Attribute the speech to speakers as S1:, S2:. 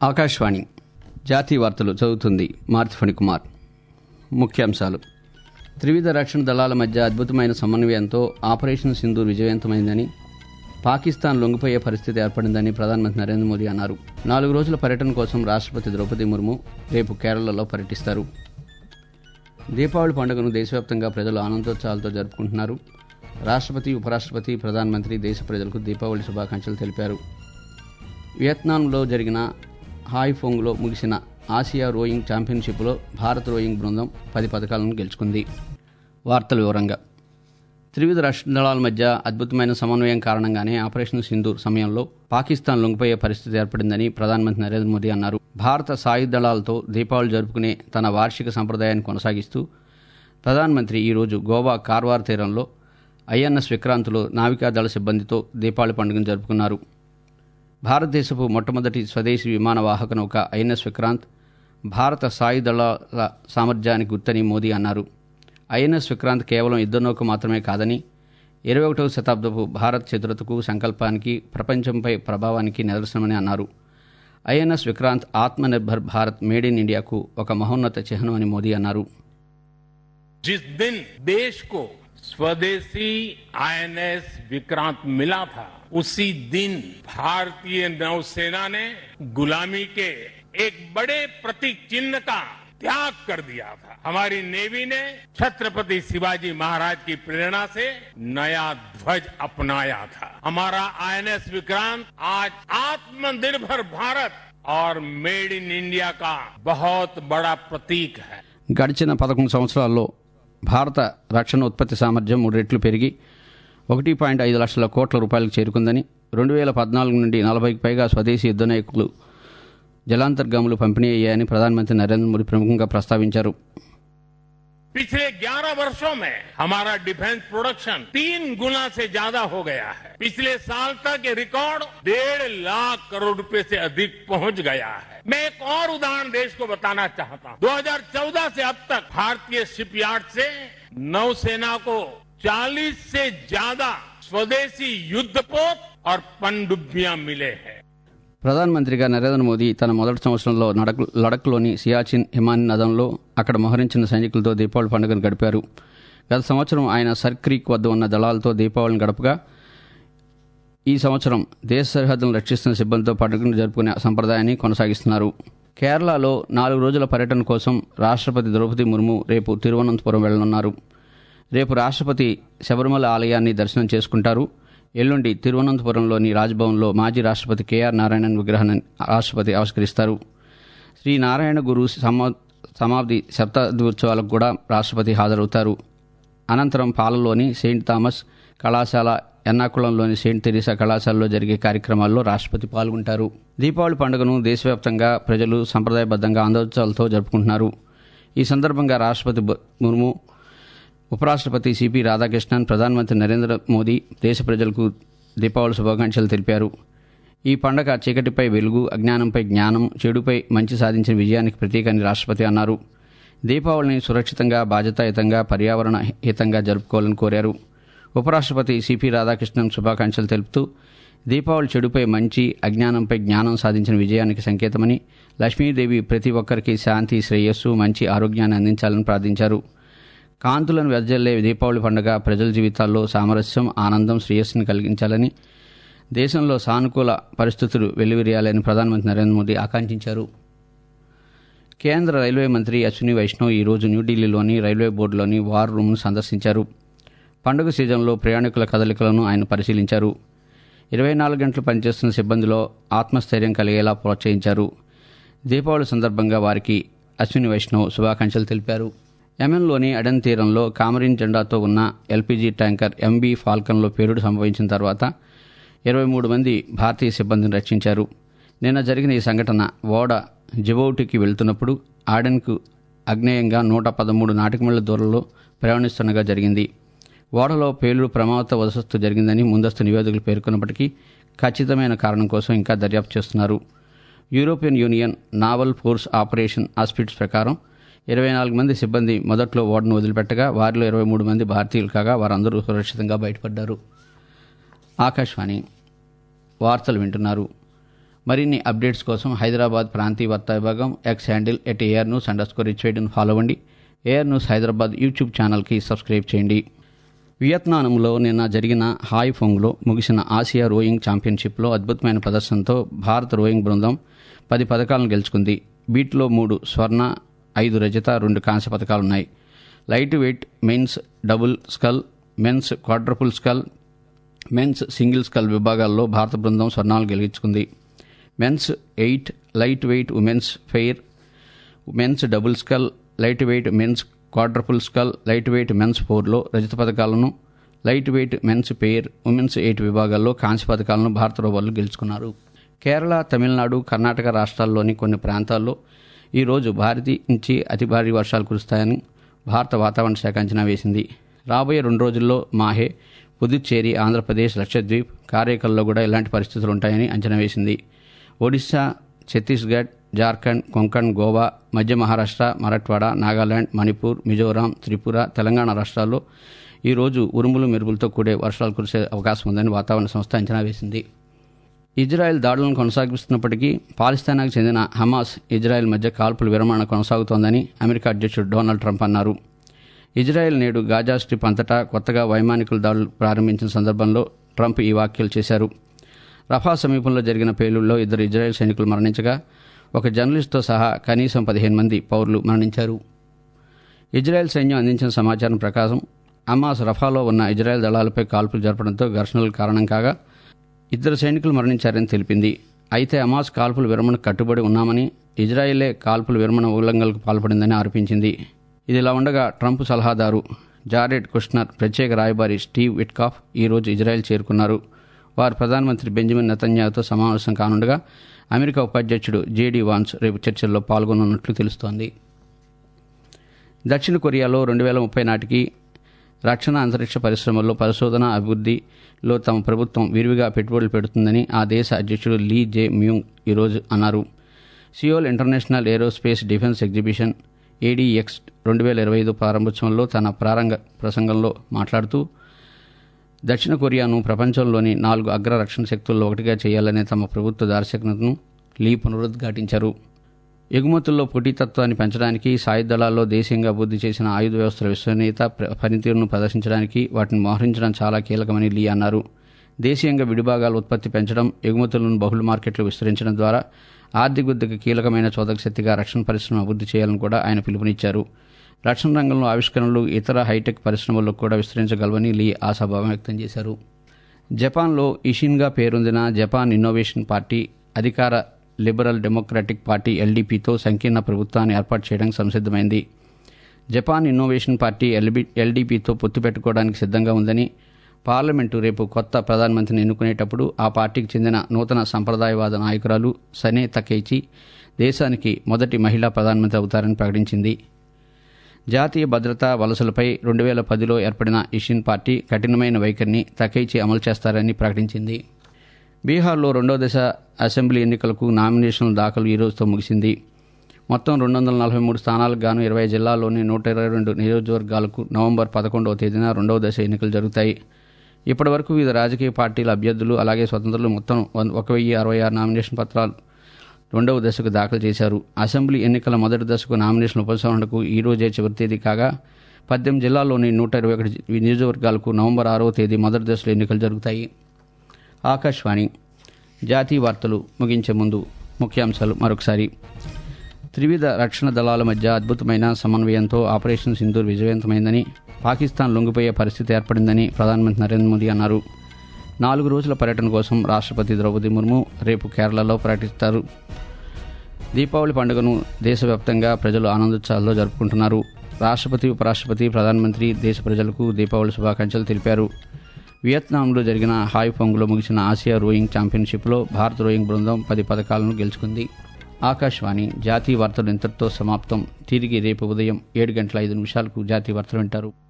S1: ఆకాశవాణి జాతీయ వార్తలు చదువుతుంది మార్తిఫణి కుమార్ ముఖ్యాంశాలు త్రివిధ రక్షణ దళాల మధ్య అద్భుతమైన సమన్వయంతో ఆపరేషన్ సింధూర్ విజయవంతమైందని పాకిస్తాన్ లొంగిపోయే పరిస్థితి ఏర్పడిందని ప్రధానమంత్రి నరేంద్ర మోదీ అన్నారు నాలుగు రోజుల పర్యటన కోసం రాష్ట్రపతి ద్రౌపది ముర్ము రేపు కేరళలో పర్యటిస్తారు దీపావళి పండుగను దేశవ్యాప్తంగా ప్రజలు ఆనందోత్సాహాలతో జరుపుకుంటున్నారు రాష్ట్రపతి ఉపరాష్ట్రపతి ప్రధానమంత్రి దేశ ప్రజలకు దీపావళి శుభాకాంక్షలు తెలిపారు వియత్నాంలో జరిగిన హాయ్ఫోంగ్లో ముగిసిన ఆసియా రోయింగ్ ఛాంపియన్షిప్లో భారత్ రోయింగ్ బృందం పది పథకాలను గెలుచుకుంది వార్తల వివరంగా త్రివిధ రాష్ట్ర దళాల మధ్య అద్భుతమైన సమన్వయం కారణంగానే ఆపరేషన్ సింధూర్ సమయంలో పాకిస్తాన్ లొంగిపోయే పరిస్థితి ఏర్పడిందని ప్రధానమంత్రి నరేంద్ర మోదీ అన్నారు భారత సాయుధ దళాలతో దీపావళి జరుపుకునే తన వార్షిక సంప్రదాయాన్ని కొనసాగిస్తూ ప్రధానమంత్రి ఈరోజు గోవా కార్వార్ తీరంలో ఐఎన్ఎస్ విక్రాంత్లో నావికాదళ సిబ్బందితో దీపావళి పండుగను జరుపుకున్నారు భారతదేశపు మొట్టమొదటి స్వదేశీ విమాన వాహక నౌక ఐఎన్ఎస్ విక్రాంత్ భారత సాయుధ దళాల సామర్థ్యానికి గుర్తని మోదీ అన్నారు ఐఎన్ఎస్ విక్రాంత్ కేవలం యుద్ధ నౌక మాత్రమే కాదని ఇరవై ఒకటవ శతాబ్దపు భారత్ చతురతకు సంకల్పానికి ప్రపంచంపై ప్రభావానికి నిదర్శనమని అన్నారు INS Vikrant Atmanirbhar Bharat made in ఇండియాకు ఒక మహోన్నత చిహ్నమని మోదీ అన్నారు
S2: जिस दिन देश को स्वदेशी आईएनएस विक्रांत मिला था उसी दिन भारतीय नौसेना ने गुलामी के एक बड़े प्रतीक चिन्ह का त्याग कर दिया था हमारी नेवी ने छत्रपति शिवाजी महाराज की प्रेरणा से नया ध्वज अपनाया था हमारा आईएनएस विक्रांत आज आत्मनिर्भर भारत और मेड इन इंडिया का बहुत बड़ा प्रतीक है
S1: గడిచిన పదకొండు సంవత్సరాల్లో భారత రక్షణ ఉత్పత్తి సామర్థ్యం మూడు రెట్లు పెరిగి ఒకటి పాయింట్ ఐదు లక్షల కోట్ల రూపాయలకు చేరుకుందని రెండు వేల పద్నాలుగు నుండి నలభైకి పైగా స్వదేశీ యుద్ధ నాయకులు జలాంతర్గాములు పంపిణీ అయ్యాయని ప్రధానమంత్రి నరేంద్ర మోదీ ప్రముఖంగా ప్రస్తావించారు
S2: पिछले 11 वर्षों में हमारा डिफेंस प्रोडक्शन तीन गुना से ज्यादा हो गया है पिछले साल तक ये रिकॉर्ड डेढ़ लाख करोड़ रुपए से अधिक पहुंच गया है मैं एक और उदाहरण देश को बताना चाहता हूं 2014 से अब तक भारतीय शिपयार्ड से नौसेना को 40 से ज्यादा स्वदेशी युद्धपोत और पनडुब्बियां मिले हैं
S1: ప్రధానమంత్రిగా నరేంద్ర మోదీ తన మొదటి సంవత్సరంలో నడక్ లడఖ్లోని సియాచిన్ హిమాని నదంలో అక్కడ మోహరించిన సైనికులతో దీపావళి పండుగను గడిపారు గత సంవత్సరం ఆయన సర్ క్రీక్ వద్ద ఉన్న దళాలతో దీపావళిని గడపగా ఈ సంవత్సరం దేశ సరిహద్దులను రక్షిస్తున్న సిబ్బందితో పండుగను జరుపుకునే సంప్రదాయాన్ని కొనసాగిస్తున్నారు కేరళలో నాలుగు రోజుల పర్యటన కోసం రాష్ట్రపతి ద్రౌపది ముర్ము రేపు తిరువనంతపురం వెళ్లనున్నారు రేపు రాష్ట్రపతి శబరిమల ఆలయాన్ని దర్శనం చేసుకుంటారు ఎల్లుండి తిరువనంతపురంలోని రాజ్భవన్లో మాజీ రాష్ట్రపతి కేఆర్ నారాయణన్ విగ్రహాన్ని రాష్ట్రపతి ఆవిష్కరిస్తారు శ్రీ నారాయణ గురు సమా సమాప్తి శతాబ్ది ఉత్సవాలకు కూడా రాష్ట్రపతి హాజరవుతారు అనంతరం పాలలోని సెయింట్ థామస్ కళాశాల ఎర్నాకుళంలోని సెయింట్ తెరీసా కళాశాలలో జరిగే కార్యక్రమాల్లో రాష్ట్రపతి పాల్గొంటారు దీపావళి పండుగను దేశవ్యాప్తంగా ప్రజలు సంప్రదాయబద్ధంగా ఆందోళనలతో జరుపుకుంటున్నారు ఈ సందర్భంగా రాష్ట్రపతి బ- ముర్ము ఉపరాష్ట్రపతి సిపి రాధాకృష్ణన్ ప్రధానమంత్రి నరేంద్ర మోదీ దేశ ప్రజలకు దీపావళి శుభాకాంక్షలు తెలిపారు ఈ పండగ చీకటిపై వెలుగు అజ్ఞానంపై జ్ఞానం చెడుపై మంచి సాధించిన విజయానికి ప్రతీక అని రాష్ట్రపతి అన్నారు దీపావళిని సురక్షితంగా బాధ్యతాయుతంగా పర్యావరణ హితంగా జరుపుకోవాలని కోరారు ఉపరాష్ట్రపతి సిపి రాధాకృష్ణన్ శుభాకాంక్షలు తెలుపుతూ దీపావళి చెడుపై మంచి అజ్ఞానంపై జ్ఞానం సాధించిన విజయానికి సంకేతమని లక్ష్మీదేవి ప్రతి ఒక్కరికి శాంతి శ్రేయస్సు మంచి ఆరోగ్యాన్ని అందించాలని ప్రార్థించారు కాంతులను వెదజల్లే దీపావళి పండుగ ప్రజల జీవితాల్లో సామరస్యం ఆనందం శ్రేయస్సుని కలిగించాలని దేశంలో సానుకూల పరిస్థితులు వెల్లువిరియాలని ప్రధానమంత్రి నరేంద్ర మోదీ ఆకాంక్షించారు కేంద్ర రైల్వే మంత్రి అశ్విని వైష్ణవ్ ఈరోజు న్యూఢిల్లీలోని రైల్వే బోర్డులోని వార్ రూమ్ను సందర్శించారు పండుగ సీజన్లో ప్రయాణికుల కదలికలను ఆయన పరిశీలించారు ఇరవై నాలుగు గంటలు పనిచేస్తున్న సిబ్బందిలో ఆత్మస్థైర్యం కలిగేలా ప్రోత్సహించారు దీపావళి సందర్భంగా వారికి అశ్విని వైష్ణవ్ శుభాకాంక్షలు తెలిపారు యెమెన్లోని అడన్ తీరంలో కామరిన్ జెండాతో ఉన్న ఎల్పీజీ ట్యాంకర్ ఎంబీ ఫాల్కన్లో పేలుడు సంభవించిన తర్వాత ఇరవై మూడు మంది భారతీయ సిబ్బందిని రక్షించారు నిన్న జరిగిన ఈ సంఘటన ఓడ జిబౌటికి వెళ్తున్నప్పుడు ఆడెన్కు అగ్నేయంగా నూట పదమూడు నాటికమిళ్ల దూరంలో ప్రయాణిస్తుండగా జరిగింది ఓడలో పేలుడు ప్రమాద వశస్తు జరిగిందని ముందస్తు నివేదికలు పేర్కొన్నప్పటికీ ఖచ్చితమైన కారణం కోసం ఇంకా దర్యాప్తు చేస్తున్నారు European Union naval force operation Aspides ప్రకారం ఇరవై నాలుగు మంది సిబ్బంది మొదట్లో ఓడను వదిలిపెట్టగా వారిలో ఇరవై మూడు మంది భారతీయులు కాగా వారందరూ సురక్షితంగా బయటపడ్డారు ఆకాశవాణి వార్తలు వింటున్నారు మరిన్ని అప్డేట్స్ కోసం హైదరాబాద్ ప్రాంతీయ వార్తా విభాగం X handle at AR news underscore స్కోర్ ఇచ్చేయడం ఫాలో అవ్వండి ఏఆర్ న్యూస్ హైదరాబాద్ యూట్యూబ్ ఛానల్కి సబ్స్క్రైబ్ చేయండి వియత్నాంలో నిన్న జరిగిన హాయ్ ఫోంగ్లో ముగిసిన ఆసియా రోయింగ్ ఛాంపియన్షిప్లో అద్భుతమైన ప్రదర్శనతో భారత రోయింగ్ బృందం పది పథకాలను గెలుచుకుంది బీట్లో మూడు స్వర్ణ ఐదు రజత రెండు కాంస్య పథకాలున్నాయి light weight men's double scull men's quadruple scull men's single scull విభాగాల్లో భారత బృందం స్వర్ణాలు గెలుచుకుంది men's eight light weight women's pair men's double scull light weight men's quadruple scull light weight men's ఫోర్లో రజత పథకాలను light weight men's pair women's eight విభాగాల్లో కాంస్య పథకాలను భారత రోవర్లు గెలుచుకున్నారు కేరళ తమిళనాడు కర్ణాటక రాష్ట్రాల్లోని కొన్ని ప్రాంతాల్లో ఈరోజు భారీ నుంచి అతి భారీ వర్షాలు కురుస్తాయని భారత వాతావరణ శాఖ అంచనా వేసింది రాబోయే రెండు రోజుల్లో మాహే పుదుచ్చేరి ఆంధ్రప్రదేశ్ లక్షద్వీప్ కారైకల్లో కూడా ఇలాంటి పరిస్థితులు ఉంటాయని అంచనా వేసింది ఒడిశా ఛత్తీస్గఢ్ జార్ఖండ్ కొంకణ్ గోవా మధ్య మహారాష్ట్ర మరాఠ్వాడ నాగాలాండ్ మణిపూర్ మిజోరాం త్రిపుర తెలంగాణ రాష్ట్రాల్లో ఈరోజు ఉరుములు మెరుపులతో కూడే వర్షాలు కురిసే అవకాశం ఉందని వాతావరణ సంస్థ అంచనా వేసింది ఇజ్రాయెల్ దాడులను కొనసాగిస్తున్నప్పటికీ పాకిస్తాన్కు చెందిన హమాస్ ఇజ్రాయెల్ మధ్య కాల్పుల విరమణ కొనసాగుతోందని అమెరికా అధ్యక్షుడు డొనాల్డ్ ట్రంప్ అన్నారు ఇజ్రాయెల్ నేడు గాజా స్ట్రిప్ అంతటా కొత్తగా వైమానికుల దాడులు ప్రారంభించిన సందర్భంలో ట్రంప్ ఈ వ్యాఖ్యలు చేశారు రఫా సమీపంలో జరిగిన పేలుళ్లో ఇద్దరు ఇజ్రాయెల్ సైనికులు మరణించగా ఒక జర్నలిస్టుతో సహా కనీసం పదిహేను మంది పౌరులు మరణించారు ఇజ్రాయెల్ సైన్యం అందించిన సమాచారం ప్రకారం అమాస్ రఫాలో ఉన్న ఇజ్రాయెల్ దళాలపై కాల్పులు జరపడంతో ఘర్షణలు కారణం కాగా ఇద్దరు సైనికులు మరణించారని తెలిపింది అయితే అమాస్ కాల్పుల విరమణకు కట్టుబడి ఉన్నామని ఇజ్రాయెలే కాల్పుల విరమణ ఉల్లంఘనలకు పాల్పడిందని ఆరోపించింది ఇదిలా ఉండగా ట్రంప్ సలహాదారు జారెడ్ కుష్నర్ ప్రత్యేక రాయబారి స్టీవ్ విట్కాఫ్ ఈరోజు ఇజ్రాయెల్ చేరుకున్నారు వారు ప్రధానమంత్రి బెంజమిన్ నెతన్యాహుతో సమావేశం కానుండగా అమెరికా ఉపాధ్యక్షుడు జేడీ వాన్స్ రేపు చర్చల్లో పాల్గొనున్నట్లు తెలుస్తోంది దక్షిణ కొరియాలో రెండు వేల ముప్పై నాటికి రక్షణ అంతరిక్ష పరిశ్రమల్లో పరిశోధన అభివృద్ధిలో తమ ప్రభుత్వం విరివిగా పెట్టుబడులు పెడుతుందని ఆ దేశ అధ్యక్షుడు లీ జే మ్యూంగ్ ఈరోజు అన్నారు Seoul international aerospace defence exhibition ADEX రెండు వేల ఇరవై ఐదు ప్రారంభోత్సవంలో తన ప్రారంభ ప్రసంగంలో మాట్లాడుతూ దక్షిణ కొరియాను ప్రపంచంలోని నాలుగు అగ్ర రక్షణ శక్తుల్లో ఒకటిగా చేయాలనే తమ ప్రభుత్వ దార్శనికతను లీ పునరుద్ఘాటించారు ఎగుమతుల్లో పోటీతత్వాన్ని పెంచడానికి సాయుధ దళాల్లో దేశీయంగా అభివృద్ధి చేసిన ఆయుధ వ్యవస్థల విశ్వనీయత ప్ర- పనితీరును ప్రదర్శించడానికి వాటిని మోహరించడం చాలా కీలకమని లీ అన్నారు దేశీయంగా విడిభాగాల ఉత్పత్తి పెంచడం ఎగుమతులను బహుళ మార్కెట్లు విస్తరించడం ద్వారా ఆర్థిక వృద్ధికి కీలకమైన చోదక శక్తిగా రక్షణ పరిశ్రమ అభివృద్ధి చేయాలని కూడా ఆయన పిలుపునిచ్చారు రక్షణ రంగంలో ఆవిష్కరణలు ఇతర హైటెక్ పరిశ్రమల్లో కూడా విస్తరించగలవని లీ ఆశాభావం వ్యక్తం చేశారు జపాన్లో ఇషిన్గా పేరొందిన జపాన్ ఇన్నోవేషన్ పార్టీ అధికార లిబరల్ డెమోక్రటిక్ పార్టీ ఎల్డీపీతో సంకీర్ణ ప్రభుత్వాన్ని ఏర్పాటు చేయడానికి సంసిద్ధమైంది జపాన్ ఇన్నోవేషన్ పార్టీ ఎల్బి ఎల్డీపీతో పొత్తు పెట్టుకోవడానికి సిద్ధంగా ఉందని పార్లమెంటు రేపు కొత్త ప్రధానమంత్రిని ఎన్నుకునేటప్పుడు ఆ పార్టీకి చెందిన నూతన సంప్రదాయవాద నాయకురాలు సనే తకేచి దేశానికి మొదటి మహిళా ప్రధానమంత్రి అవుతారని ప్రకటించింది జాతీయ భద్రతా వలసలపై రెండు వేల పదిలో ఏర్పడిన ఇషిన్ పార్టీ కఠినమైన వైఖరిని తకైచి అమలు చేస్తారని ప్రకటించింది బీహార్లో రెండో దశ అసెంబ్లీ ఎన్నికలకు నామినేషన్ల దాఖలు ఈ రోజుతో ముగిసింది మొత్తం రెండు వందల నలభై మూడు స్థానాలకు గాను ఇరవై జిల్లాల్లోని నూట ఇరవై రెండు నియోజకవర్గాలకు నవంబర్ పదకొండవ తేదీన రెండవ దశ ఎన్నికలు జరుగుతాయి ఇప్పటి వరకు వివిధ రాజకీయ పార్టీల అభ్యర్థులు అలాగే స్వతంత్రులు మొత్తం వన్- ఒక వెయ్యి అరవై ఆరు నామినేషన్ పత్రాలు రెండవ దశకు దాఖలు చేశారు అసెంబ్లీ ఎన్నికల మొదటి దశకు నామినేషన్ ఉపసంహరణకు ఈ రోజే చివరి తేదీ కాగా పద్దెనిమిది జిల్లాల్లోని నూట ఇరవై ఒకటి నియోజకవర్గాలకు నవంబర్ ఆరవ తేదీ మొదటి దశలో ఎన్నికలు జరుగుతాయి ఆకాశవాణి జాతీయ వార్తలు ముగించే ముందు ముఖ్యాంశాలు మరొకసారి త్రివిధ రక్షణ దళాల మధ్య అద్భుతమైన సమన్వయంతో ఆపరేషన్ సింధూర్ విజయవంతమైందని పాకిస్తాన్ లొంగిపోయే పరిస్థితి ఏర్పడిందని ప్రధానమంత్రి నరేంద్ర మోదీ అన్నారు నాలుగు రోజుల పర్యటన కోసం రాష్ట్రపతి ద్రౌపది ముర్ము రేపు కేరళలో పర్యటిస్తారు దీపావళి పండుగను దేశవ్యాప్తంగా ప్రజలు ఆనందోత్సాహాల్లో జరుపుకుంటున్నారు రాష్ట్రపతి ఉపరాష్ట్రపతి ప్రధానమంత్రి దేశ ప్రజలకు దీపావళి శుభాకాంక్షలు తెలిపారు వియత్నాంలో జరిగిన హాయ్ పొంగులో ముగిసిన ఆసియా రోయింగ్ ఛాంపియన్షిప్లో భారత రోయింగ్ బృందం పది పథకాలను గెలుచుకుంది ఆకాశవాణి జాతీయ వార్తలు ఇంతటితో సమాప్తం తిరిగి రేపు ఉదయం ఏడు గంటల ఐదు నిమిషాలకు జాతీయ వార్తలు వింటారు